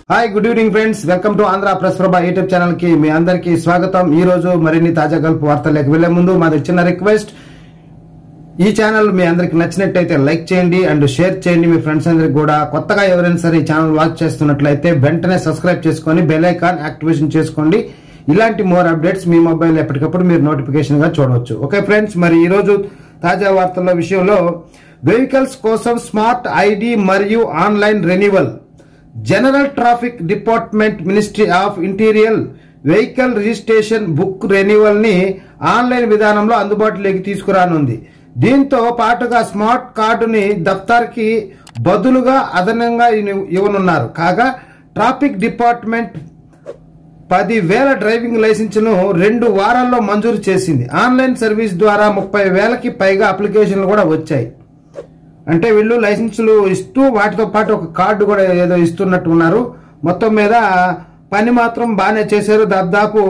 Hi good evening friends welcome to Andhra press Prabha YouTube channel కి మీ అందరికీ స్వాగతం ఈ రోజు మరిన్ని తాజా గల్పు వార్తలకు వెళ్లే ముందు మాది చిన్న రిక్వెస్ట్ ఈ ఛానల్ మీ అందరికి నచ్చినట్టయితే లైక్ చేయండి అండ్ షేర్ చేయండి మీ ఫ్రెండ్స్ అందరికి కూడా కొత్తగా ఎవరైనా సరే ఈ ఛానల్ వాచ్ చేస్తున్నట్లయితే వెంటనే సబ్స్క్రైబ్ చేసుకొని బెల్ ఐకాన్ యాక్టివేషన్ చేసుకోండి ఇలాంటి మోర్ అప్డేట్స్ మీ మొబైల్ ఎప్పటికప్పుడు మీరు నోటిఫికేషన్ గా చూడవచ్చు ఓకే ఫ్రెండ్స్ మరి ఈ రోజు తాజా వార్తల విషయంలో వెహికల్స్ కోసం స్మార్ట్ ఐడి మరియు online renewal general traffic department ministry of interior vehicle registration book renewal ని ఆన్లైన్ విధానంలో అందుబాటులోకి తీసుకురానుంది దీంతో పాటుగా స్మార్ట్ కార్డుని దఫ్తర్కి బదులుగా అదనంగా ఇవ్వ- ఇవ్వనున్నారు కాగా ట్రాఫిక్ డిపార్ట్మెంట్ పది వేల డ్రైవింగ్ లైసెన్స్ను రెండు వారాల్లో మంజూరు చేసింది ఆన్లైన్ సర్వీస్ ద్వారా ముప్పై వేలకి పైగా అప్లికేషన్లు కూడా వచ్చాయి అంటే వీళ్ళు లైసెన్సులు ఇస్తూ వాటితో పాటు ఒక కార్డు కూడా ఏదో ఇస్తున్నట్టు ఉన్నారు మొత్తం మీద పని మాత్రం బాగానే చేశారు దాదాపు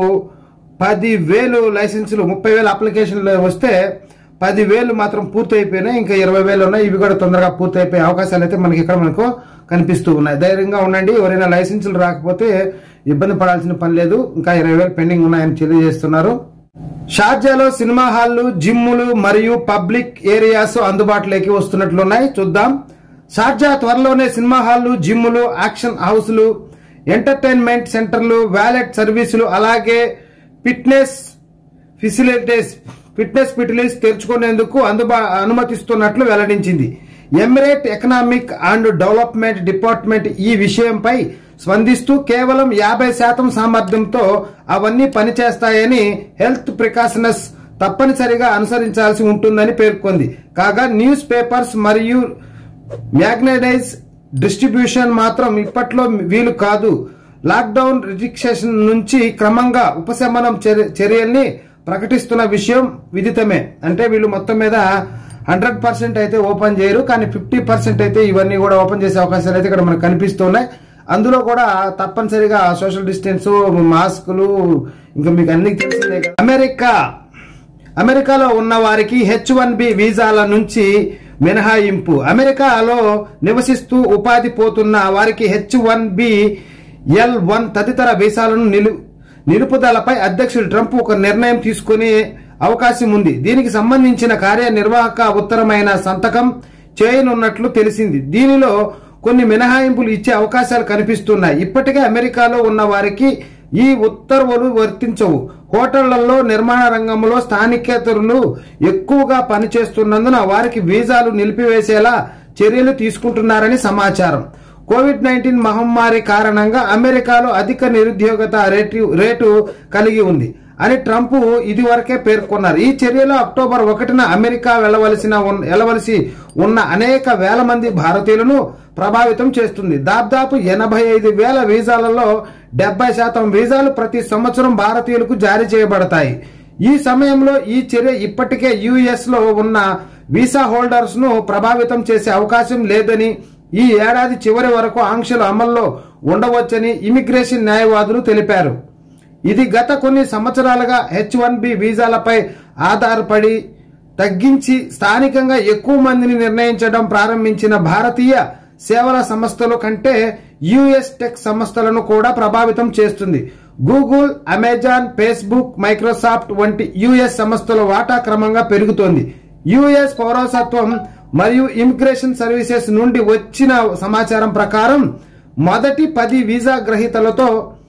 పది వేలు లైసెన్సులు ముప్పై వేలు అప్లికేషన్లు వస్తే పది వేలు మాత్రం పూర్తి అయిపోయినాయి ఇంకా ఇరవై వేలు ఉన్నాయి ఇవి కూడా తొందరగా పూర్తి అయిపోయే అవకాశాలు అయితే మనకి ఇక్కడ మనకు కనిపిస్తూ ఉన్నాయి ధైర్యంగా ఉండండి ఎవరైనా లైసెన్సులు రాకపోతే ఇబ్బంది పడాల్సిన పని లేదు ఇంకా ఇరవై వేలు పెండింగ్ ఉన్నాయని తెలియజేస్తున్నారు షార్జాలో సినిమా హాళ్లు జిమ్ములు మరియు పబ్లిక్ ఏరియాస్ అందుబాటులోకి వస్తున్నట్లున్నాయి చూద్దాం షార్జా త్వరలోనే సినిమా హాళ్లు జిమ్ములు యాక్షన్ హౌస్లు ఎంటర్టైన్మెంట్ సెంటర్లు వ్యాలెట్ సర్వీసులు అలాగే ఫిట్నెస్ ఫెసిలిటీస్ ఫిట్నెస్ ఫిటిలిటీస్ తెరుచుకునేందుకు అందుబా అనుమతిస్తున్నట్లు వెల్లడించింది emirate economic and development department ఈ విషయంపై స్పందిస్తూ కేవలం యాభై శాతం సామర్థ్యంతో అవన్నీ పనిచేస్తాయని హెల్త్ ప్రికాషనస్ తప్పనిసరిగా అనుసరించాల్సి ఉంటుందని పేర్కొంది కాగా న్యూస్ పేపర్స్ మరియు మ్యాగ్నటైజ్ డిస్ట్రిబ్యూషన్ మాత్రం ఇప్పట్లో వీలు కాదు లాక్డౌన్ రిజిస్ట్రేషన్ నుంచి క్రమంగా ఉపశమనం చర్య- చర్యల్ని ప్రకటిస్తున్న విషయం విదితమే అంటే వీళ్ళు మొత్తం మీద హండ్రెడ్ పర్సెంట్ అయితే ఓపెన్ చేయరు కానీ ఫిఫ్టీ పర్సెంట్ అయితే ఇవన్నీ కూడా ఓపెన్ చేసే అవకాశాలు అయితే ఇక్కడ మనకు కనిపిస్తున్నాయి అందులో కూడా తప్పనిసరిగా సోషల్ డిస్టెన్స్ మాస్కులు ఇంకా మీకు అన్ని తెలిసిందే కదా. అమెరికా అమెరికాలో ఉన్న వారికి హెచ్ వన్ బి వీసాల నుంచి మినహాయింపు అమెరికాలో నివసిస్తూ ఉపాధి పోతున్న వారికి H one B L one తదితర వీసాలను నిలు నిలుపుదలపై అధ్యక్షుడు ట్రంప్ ఒక నిర్ణయం తీసుకునే అవకాశం ఉంది దీనికి సంబంధించిన కార్యనిర్వాహక ఉత్తరమైన సంతకం చేయనున్నట్లు తెలిసింది దీనిలో కొన్ని మినహాయింపులు ఇచ్చే అవకాశాలు కనిపిస్తున్నాయి ఇప్పటికే అమెరికాలో ఉన్న వారికి ఈ ఉత్తర్వులు వర్తించవు హోటళ్లలో నిర్మాణ రంగంలో స్థానికేతరులు ఎక్కువగా పనిచేస్తున్నందున వారికి వీసాలు నిలిపివేసేలా చర్యలు తీసుకుంటున్నారని సమాచారం కోవిడ్ నైన్టీన్ మహమ్మారి కారణంగా అమెరికాలో అధిక నిరుద్యోగత రేటు రేటు కలిగి ఉంది అని ట్రంప్ ఇదివరకే పేర్కొన్నారు ఈ చర్యలో అక్టోబర్ ఒకటిన అమెరికా వెళ్లవలసిన ఉన్- వెళ్లవలసి ఉన్న అనేక వేల మంది భారతీయులను ప్రభావితం చేస్తుంది దాదాపు ఎనభై ఐదు వేల వీసాలలో డెబ్బై శాతం వీసాలు ప్రతి సంవత్సరం భారతీయులకు జారీ చేయబడతాయి ఈ సమయంలో ఈ చర్య ఇప్పటికే యుఎస్ లో ఉన్న వీసా హోల్డర్స్ ను ప్రభావితం చేసే అవకాశం లేదని ఈ ఏడాది చివరి వరకు ఆంక్షలు అమల్లో ఉండవచ్చని ఇమిగ్రేషన్ న్యాయవాదులు తెలిపారు ఇది గత కొన్ని సంవత్సరాలుగా హెచ్ వన్ బి వీసాలపై ఆధారపడి తగ్గించి స్థానికంగా ఎక్కువ మందిని నిర్ణయించడం ప్రారంభించిన భారతీయ సేవల సంస్థల కంటే యుఎస్ టెక్ సంస్థలను కూడా ప్రభావితం చేస్తుంది గూగుల్ అమెజాన్ ఫేస్బుక్ మైక్రోసాఫ్ట్ వంటి యుఎస్ సంస్థల వాటా క్రమంగా పెరుగుతోంది యుఎస్ పౌరసత్వం మరియు ఇమిగ్రేషన్ సర్వీసెస్ నుండి వచ్చిన సమాచారం ప్రకారం మొదటి పది వీసా గ్రహీతలతో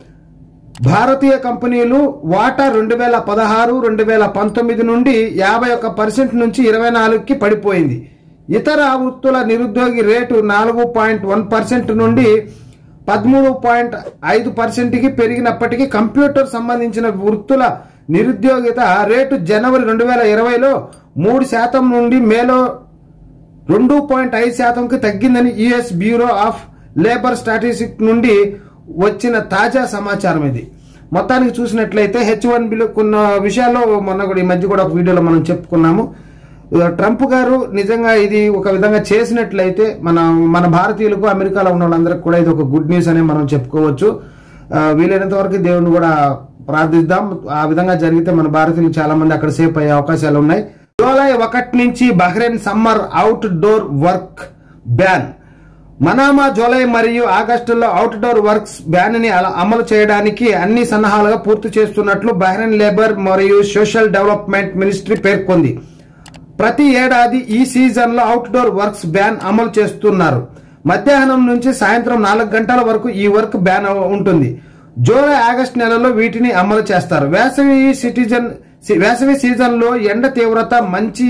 భారతీయ కంపెనీలు వాటా రెండు వేల పదహారు రెండు వేల పంతొమ్మిది నుండి యాభై ఒక్క పర్సెంట్ నుంచి ఇరవై నాలుగుకి పడిపోయింది ఇతర వృత్తుల నిరుద్యోగి రేటు నాలుగు పాయింట్ వన్ పర్సెంట్ నుండి పదమూడు పాయింట్ ఐదు పర్సెంట్కి పెరిగినప్పటికీ కంప్యూటర్ సంబంధించిన వృత్తుల నిరుద్యోగిత రేటు జనవరి రెండు వేల ఇరవైలో మూడు శాతం నుండి మేలో రెండు పాయింట్ ఐదు శాతంకి తగ్గిందని US bureau of labour statistic నుండి వచ్చిన తాజా సమాచారం ఇది మొత్తానికి చూసినట్లయితే హెచ్ వన్ బిలో కొన్ని విషయాల్లో మొన్న కూడా ఈ మధ్య కూడా ఒక వీడియోలో మనం చెప్పుకున్నాము ట్రంప్ గారు నిజంగా ఇది ఒక విధంగా చేసినట్లయితే మన మన భారతీయులకు అమెరికాలో ఉన్న వాళ్ళందరికీ కూడా ఇది ఒక గుడ్ న్యూస్ అనే మనం చెప్పుకోవచ్చు ఆ, వీలైనంత వరకు దేవుని కూడా ప్రార్థిద్దాం ఆ విధంగా జరిగితే మన భారతీయులు చాలా మంది అక్కడ సేఫ్ అయ్యే అవకాశాలు ఉన్నాయి జూలై ఒకటి నుంచి Bahrain summer outdoor work ban Manama July మరియు ఆగస్టులో అవుట్డోర్ వర్క్స్ బ్యాన్ ని అల- అమలు చేయడానికి అన్ని సన్నాహాలుగా పూర్తి చేస్తున్నట్లు బహ్రెయిన్ లేబర్ మరియు సోషల్ డెవలప్మెంట్ మినిస్ట్రీ పేర్కొంది ప్రతి ఏడాది ఈ సీజన్ లో అవుట్డోర్ వర్క్స్ బ్యాన్ అమలు చేస్తున్నారు మధ్యాహ్నం నుంచి సాయంత్రం నాలుగు గంటల వరకు ఈ వర్క్ బ్యాన్ ఉంటుంది జూలై ఆగస్టు నెలలో వీటిని అమలు చేస్తారు వేసవి సిటిజన్ సి- వేసవి సీజన్ లో ఎండ తీవ్రత మంచి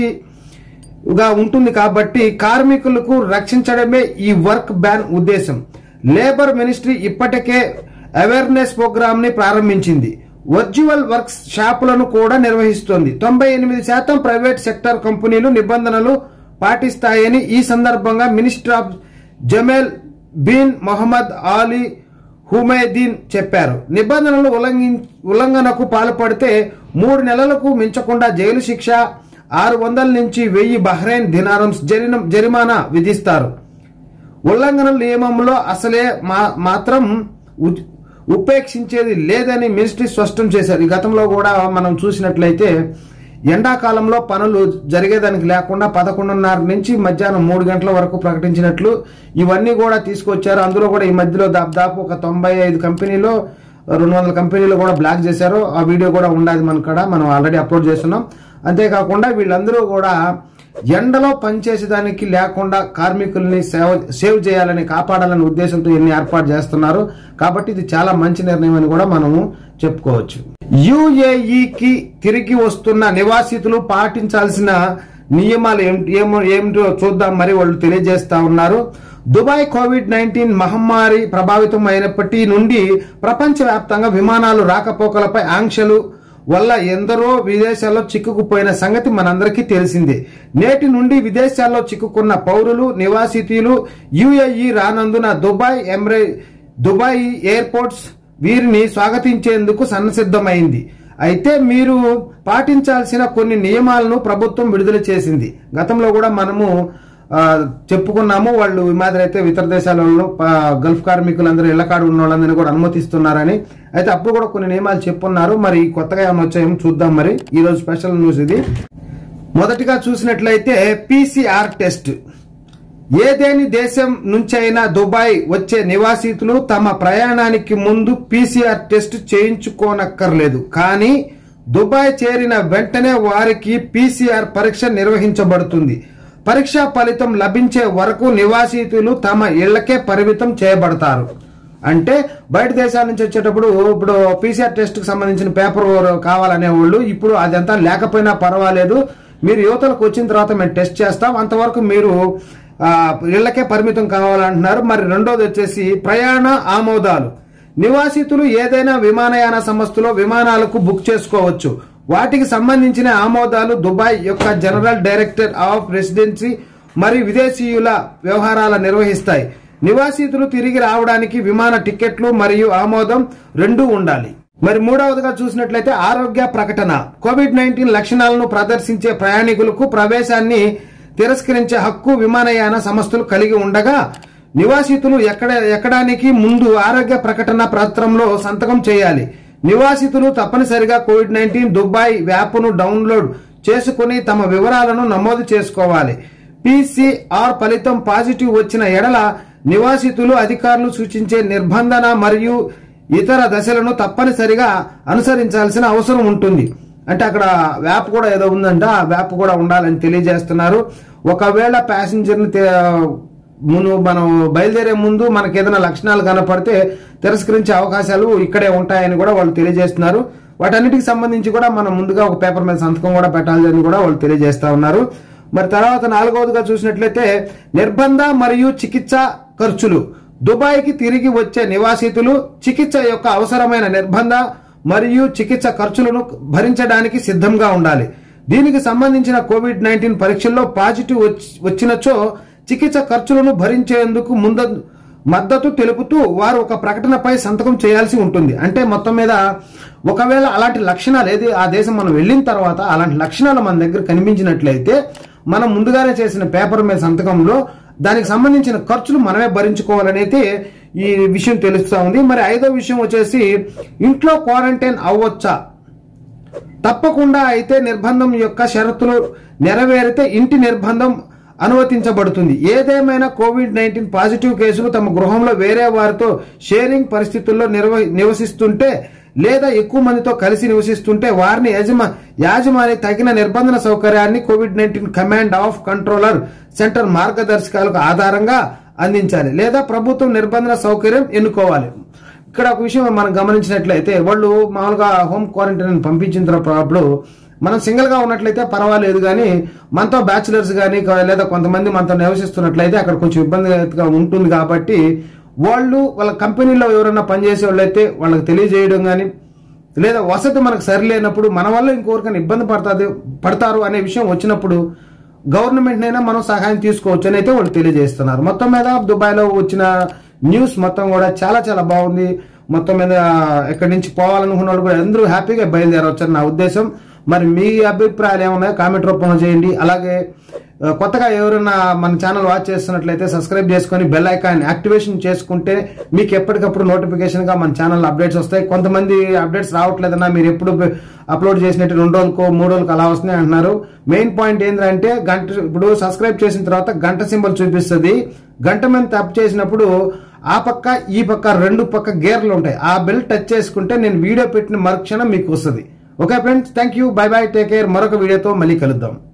గా ఉంటుంది కాబట్టి కార్మికులకు రక్షించడమే ఈ వర్క్ బ్యాన్ ఉద్దేశం లేబర్ మినిస్ట్రీ ఇప్పటికే అవేర్నెస్ ప్రోగ్రామ్ ని ప్రారంభించింది వర్చువల్ వర్క్స్ షాపులను కూడా నిర్వహిస్తోంది తొంభై ఎనిమిది శాతం ప్రైవేట్ సెక్టర్ కంపెనీలు నిబంధనలు పాటిస్తాయని ఈ సందర్భంగా minister of Jameel bin Mohammed Ali Humaidan చెప్పారు నిబంధనలు ఉల్లంఘి ఉల్లంఘనకు పాల్పడితే మూడు నెలలకు మించకుండా జైలు శిక్ష ఆరు వందల నుంచి వెయ్యి బహ్రెయిన్ దినారం జరిన- జరిమానా విధిస్తారు ఉల్లంఘన నియమంలో అసలే మా- మాత్రం ఉ- ఉపేక్షించేది లేదని మినిస్ట్రీ స్పష్టం చేశారు ఈ గతంలో కూడా మనం చూసినట్లయితే ఎండాకాలంలో పనులు జరిగేదానికి లేకుండా పదకొండున్నర నుంచి మధ్యాహ్నం మూడు గంటల వరకు ప్రకటించినట్లు ఇవన్నీ కూడా తీసుకొచ్చారు అందులో కూడా ఈ మధ్యలో దాదాపు ఒక తొంభై ఐదు కంపెనీలో రెండు వందల కంపెనీలు కూడా బ్లాక్ చేశారు ఆ వీడియో కూడా ఉండదు మన కాడ మనం ఆల్రెడీ అప్లోడ్ చేస్తున్నాం అంతేకాకుండా వీళ్ళందరూ కూడా ఎండలో పనిచేసేదానికి లేకుండా కార్మికుల్ని సేవ సేవ్ చేయాలని కాపాడాలనే ఉద్దేశంతో ఎన్ని ఏర్పాటు చేస్తున్నారు కాబట్టి ఇది చాలా మంచి నిర్ణయం అని కూడా మనము చెప్పుకోవచ్చు యుఏఈకి తిరిగి వస్తున్న నివాసితులు పాటించాల్సిన నియమాలు ఏమిటి- ఏమో ఏమిటో చూద్దాం మరి వాళ్ళు తెలియజేస్తా ఉన్నారు దుబాయ్ కోవిడ్ నైన్టీన్ మహమ్మారి ప్రభావితం అయినప్పటి నుండి ప్రపంచవ్యాప్తంగా విమానాలు రాకపోకలపై ఆంక్షలు వల్ల ఎందరో విదేశాల్లో చిక్కుకుపోయిన సంగతి మనందరికీ తెలిసిందే నేటి నుండి విదేశాల్లో చిక్కుకున్న పౌరులు నివాసితులు యుఏఈ రానందున దుబాయ్ ఎమిరే దుబాయ్ ఎయిర్పోర్ట్స్ వీరిని స్వాగతించేందుకు సన్నసిద్ధమైంది అయితే మీరు పాటించాల్సిన కొన్ని నియమాలను ప్రభుత్వం విడుదల చేసింది గతంలో కూడా మనము ఆ, చెప్పుకున్నాము వాళ్ళు ఈ మాదిరి అయితే ఇతర దేశాలలో ఆ, గల్ఫ్ కార్మికులందరూ ఇళ్లకాడు ఉన్న వాళ్ళందరినీ కూడా అనుమతిస్తున్నారని అయితే అప్పుడు కూడా కొన్ని నియమాలు చెప్పున్నారు మరి కొత్తగా ఏమైనా వచ్చాయేమో చూద్దాం మరి ఈ రోజు స్పెషల్ న్యూస్ ఇది మొదటిగా చూసినట్లయితే పీసీఆర్ టెస్ట్ ఏదేని దేశం నుంచైనా దుబాయ్ వచ్చే నివాసితులు తమ ప్రయాణానికి ముందు పీసీఆర్ టెస్ట్ చేయించుకోనక్కర్లేదు కానీ దుబాయ్ చేరిన వెంటనే వారికి పీసీఆర్ పరీక్ష నిర్వహించబడుతుంది పరీక్ష ఫలితం లభించే వరకు నివాసితులు తమ ఇళ్లకే పరిమితం చేయబడతారు అంటే బయట దేశాల నుంచి వచ్చేటప్పుడు ఇప్పుడు పీసీఆర్ టెస్ట్ కి సంబంధించిన పేపర్ కావాలనే వాళ్ళు ఇప్పుడు అదంతా లేకపోయినా పర్వాలేదు మీరు యువతలకు వచ్చిన తర్వాత మేము టెస్ట్ చేస్తాం అంతవరకు మీరు ఆ, ఇళ్లకే పరిమితం కావాలంటున్నారు మరి రెండోది వచ్చేసి ప్రయాణ ఆమోదాలు నివాసితులు ఏదైనా విమానయాన సంస్థలో విమానాలకు బుక్ చేసుకోవచ్చు వాటికి సంబంధించిన ఆమోదాలు దుబాయ్ యొక్క జనరల్ డైరెక్టర్ ఆఫ్ రెసిడెన్సీ మరియు విదేశీయుల వ్యవహారాల నిర్వహిస్తాయి నివాసితులు తిరిగి రావడానికి విమాన టికెట్లు మరియు ఆమోదం రెండూ ఉండాలి మరి మూడవదిగా చూసినట్లయితే ఆరోగ్య ప్రకటన కోవిడ్ నైన్టీన్ లక్షణాలను ప్రదర్శించే ప్రయాణికులకు ప్రవేశాన్ని తిరస్కరించే హక్కు విమానయాన సంస్థలు కలిగి ఉండగా నివాసితులు ఎక్కడ ఎక్కడానికి ముందు ఆరోగ్య ప్రకటన పత్రంలో సంతకం చేయాలి నివాసితులు తప్పనిసరిగా కోవిడ్ నైన్టీన్ దుబాయ్ యాప్ను డౌన్లోడ్ చేసుకుని తమ వివరాలను నమోదు చేసుకోవాలి పీసీఆర్ ఫలితం పాజిటివ్ వచ్చిన ఎడల నివాసితులు అధికారులు సూచించే నిర్బంధన మరియు ఇతర దశలను తప్పనిసరిగా అనుసరించాల్సిన అవసరం ఉంటుంది అంటే అక్కడ వ్యాప్ కూడా ఏదో ఉందంట ఆ వ్యాప్ కూడా ఉండాలని తెలియజేస్తున్నారు ఒకవేళ ప్యాసింజర్ని ముందు మనం బయలుదేరే ముందు మనకి ఏదైనా లక్షణాలు కనపడితే తిరస్కరించే అవకాశాలు ఇక్కడే ఉంటాయని కూడా వాళ్ళు తెలియజేస్తున్నారు వాటన్నిటికి సంబంధించి కూడా మనం ముందుగా ఒక పేపర్ మీద సంతకం కూడా పెట్టాలని కూడా వాళ్ళు తెలియజేస్తా ఉన్నారు మరి తర్వాత నాలుగవదిగా చూసినట్లయితే నిర్బంధ మరియు చికిత్స ఖర్చులు దుబాయ్కి తిరిగి వచ్చే నివాసితులు చికిత్స యొక్క అవసరమైన నిర్బంధ మరియు చికిత్స ఖర్చులను భరించడానికి సిద్ధంగా ఉండాలి దీనికి సంబంధించిన కోవిడ్ నైన్టీన్ పరీక్షల్లో పాజిటివ్ వచ్చి- వచ్చినచో చికిత్స ఖర్చులను భరించేందుకు ముంద మద్దతు తెలుపుతూ వారు ఒక ప్రకటనపై సంతకం చేయాల్సి ఉంటుంది అంటే మొత్తం మీద ఒకవేళ అలాంటి లక్షణాలు ఏది ఆ దేశం మనం వెళ్ళిన తర్వాత అలాంటి లక్షణాలు మన దగ్గర కనిపించినట్లయితే మనం ముందుగానే చేసిన పేపర్ మీద సంతకంలో దానికి సంబంధించిన ఖర్చులు మనమే భరించుకోవాలనైతే ఈ విషయం తెలుస్తా ఉంది మరి ఐదో విషయం వచ్చేసి ఇంట్లో క్వారంటైన్ అవ్వచ్చా తప్పకుండా అయితే నిర్బంధం యొక్క షరతులు నెరవేరితే ఇంటి నిర్బంధం అనుమతించబడుతుంది ఏదేమైనా కోవిడ్ నైన్టీన్ పాజిటివ్ కేసులు తమ గృహంలో వేరే వారితో షేరింగ్ పరిస్థితుల్లో నిర్వ నివసిస్తుంటే లేదా ఎక్కువ మందితో కలిసి నివసిస్తుంటే వారిని యజమా యాజమాని తగిన నిర్బంధన సౌకర్యాన్ని COVID nineteen command of controller centre మార్గదర్శకాలకు ఆధారంగా అందించాలి లేదా ప్రభుత్వం నిర్బంధన సౌకర్యం ఎన్నుకోవాలి ఇక్కడ ఒక విషయం మనం గమనించినట్లయితే వాళ్ళు మామూలుగా హోమ్ క్వారంటైన్ పంపించిన తర్వాత మనం సింగిల్ గా ఉన్నట్లయితే పర్వాలేదు కానీ మనతో బ్యాచులర్స్ కానీ లేదా కొంతమంది మనతో నివసిస్తున్నట్లయితే అక్కడ కొంచెం ఇబ్బందిగా ఉంటుంది కాబట్టి వాళ్ళు వాళ్ళ కంపెనీలో ఎవరైనా పనిచేసే వాళ్ళైతే వాళ్ళకి తెలియజేయడం కానీ లేదా వసతి మనకు సరిలేనప్పుడు మన వల్ల ఇంకొకరికైనా ఇబ్బంది పడుతుంది పడతారు అనే విషయం వచ్చినప్పుడు గవర్నమెంట్ అయినా మనం సహాయం తీసుకోవచ్చు అని అయితే వాళ్ళు తెలియజేస్తున్నారు మొత్తం మీద దుబాయ్లో వచ్చిన న్యూస్ మొత్తం కూడా చాలా చాలా బాగుంది మొత్తం మీద ఎక్కడి నుంచి పోవాలనుకున్న వాళ్ళు కూడా అందరూ హ్యాపీగా బయలుదేరవచ్చు అని నా ఉద్దేశం మరి మీ అభిప్రాయాలు ఏమున్నాయో కామెంట్ రూపంలో చేయండి అలాగే ఆ, కొత్తగా ఎవరైనా మన ఛానల్ వాచ్ చేస్తున్నట్లయితే సబ్స్క్రైబ్ చేసుకొని బెల్ ఐకాన్ యాక్టివేషన్ చేసుకుంటే మీకు ఎప్పటికప్పుడు నోటిఫికేషన్ గా మన ఛానల్ అప్డేట్స్ వస్తాయి కొంతమంది అప్డేట్స్ రావట్లేదన్నా మీరు ఎప్పుడు అప్లోడ్ చేసినట్టు రెండు రోజులకో మూడు రోజులకు అలా వస్తున్నాయి అంటున్నారు మెయిన్ పాయింట్ ఏంటంటే గంట ఇప్పుడు సబ్స్క్రైబ్ చేసిన తర్వాత గంట సింబల్ చూపిస్తుంది గంట మీద తప్పు చేసినప్పుడు ఆ పక్క ఈ పక్క రెండు పక్క గేర్లు ఉంటాయి ఆ బెల్ టచ్ చేసుకుంటే నేను వీడియో పెట్టిన మరుక్షణం మీకు వస్తుంది okay friends thank you bye bye take care మరొక వీడియోతో మళ్ళీ కలుద్దాం